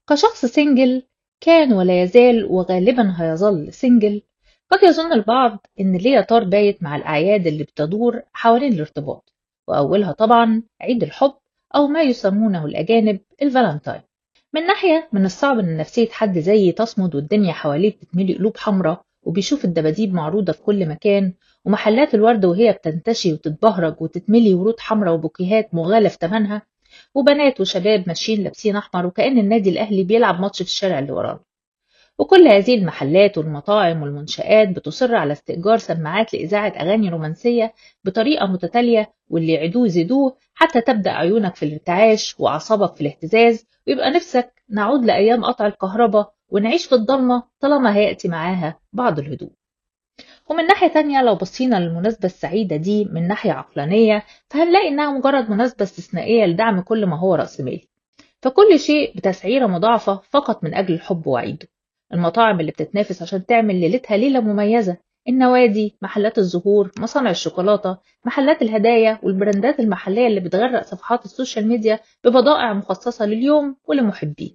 كشخص سنجل كان ولا يزال وغالبا هيظل سنجل قد يظن البعض إن ليا طار بايت مع الأعياد اللي بتدور حوالين الارتباط وأولها طبعا عيد الحب أو ما يسمونه الأجانب الفالنتاين من ناحية من الصعب إن نفسية حد زيي تصمد والدنيا حواليه بتتملي قلوب حمراء وبيشوف الدباديب معروضة في كل مكان ومحلات الورد وهي بتنتشي وتتبهرج وتتملي ورود حمراء وبوكيهات مغالى في ثمنها وبنات وشباب ماشيين لابسين أحمر وكأن النادي الأهلي بيلعب ماتش في الشارع اللي ورانا وكل هذه المحلات والمطاعم والمنشآت بتصر على استئجار سماعات لإذاعة أغاني رومانسية بطريقة متتالية واللي يعيدوه يزيدوه حتى تبدأ عيونك في الارتعاش وأعصابك في الاهتزاز ويبقى نفسك نعود لأيام قطع الكهرباء ونعيش في الضلمة طالما هيأتي معاها بعض الهدوء ومن ناحية تانية لو بصينا للمناسبة السعيدة دي من ناحية عقلانية فهنلاقي إنها مجرد مناسبة استثنائية لدعم كل ما هو رأسمالي فكل شيء بتسعيرة مضاعفة فقط من أجل الحب وعيده المطاعم اللي بتتنافس عشان تعمل ليلتها ليلة مميزة النوادي محلات الزهور مصانع الشوكولاتة محلات الهدايا والبراندات المحلية اللي بتغرق صفحات السوشيال ميديا ببضائع مخصصة لليوم ولمحبيه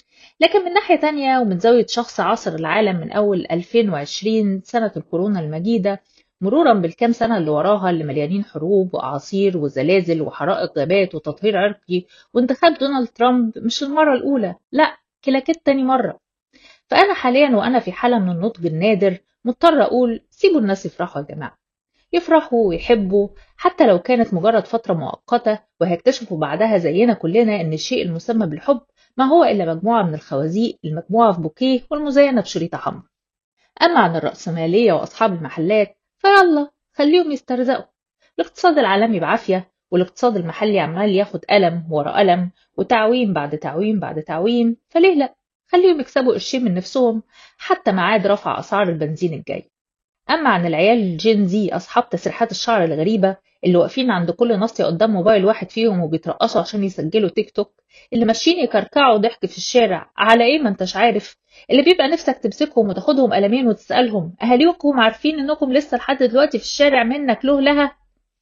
لكن من ناحية تانية ومن زاوية شخص عاصر العالم من أول 2020 سنة الكورونا المجيدة مرورا بالكام سنة اللي وراها اللي مليانين حروب وأعاصير وزلازل وحرائق غابات وتطهير عرقي وانتخاب دونالد ترامب مش المرة الأولى لا كلاكيت تاني مرة فأنا حاليا وأنا في حالة من النضج النادر مضطر أقول سيبوا الناس يفرحوا يا جماعة يفرحوا ويحبوا حتى لو كانت مجرد فترة مؤقتة وهيكتشفوا بعدها زينا كلنا إن الشيء المسمى بالحب ما هو إلا مجموعة من الخوازيق المجموعة في بوكيه والمزينة بشريطة حمراء أما عن الرأسمالية وأصحاب المحلات فيلا خليهم يسترزقوا الاقتصاد العالمي بعافية والاقتصاد المحلي عمال ياخد ألم ورا ألم وتعويم بعد تعويم بعد تعويم فليه لأ خليهم يكسبوا قرشين من نفسهم حتى معاد رفع أسعار البنزين الجاي أما عن العيال الجين زي أصحاب تسريحات الشعر الغريبة اللي واقفين عند كل ناصية قدام موبايل واحد فيهم وبيترقصوا عشان يسجلوا تيك توك اللي ماشيين يكركعوا ضحك في الشارع على ايه ما انتش عارف اللي بيبقى نفسك تمسكهم وتاخدهم قلمين وتسألهم أهاليكم عارفين إنكم لسه لحد دلوقتي في الشارع منك له لها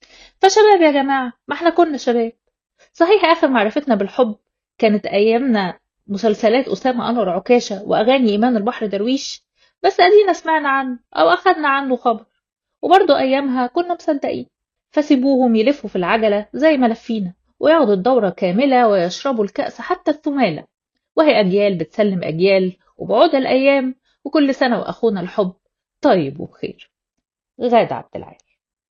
فشباب يا جماعة ما احنا كنا شباب صحيح آخر معرفتنا بالحب كانت أيامنا مسلسلات أسامة أنور عكاشة وأغاني إيمان البحر درويش بس أدينا سمعنا عنه أو أخدنا عنه خبر وبرضه أيامها كنا مصدقين فسيبوهم يلفوا في العجلة زي ما لفينا وياخدوا الدورة كاملة ويشربوا الكأس حتى الثمالة وهي أجيال بتسلم أجيال وبعود الأيام وكل سنة وأخونا الحب طيب وبخير غادة عبد العال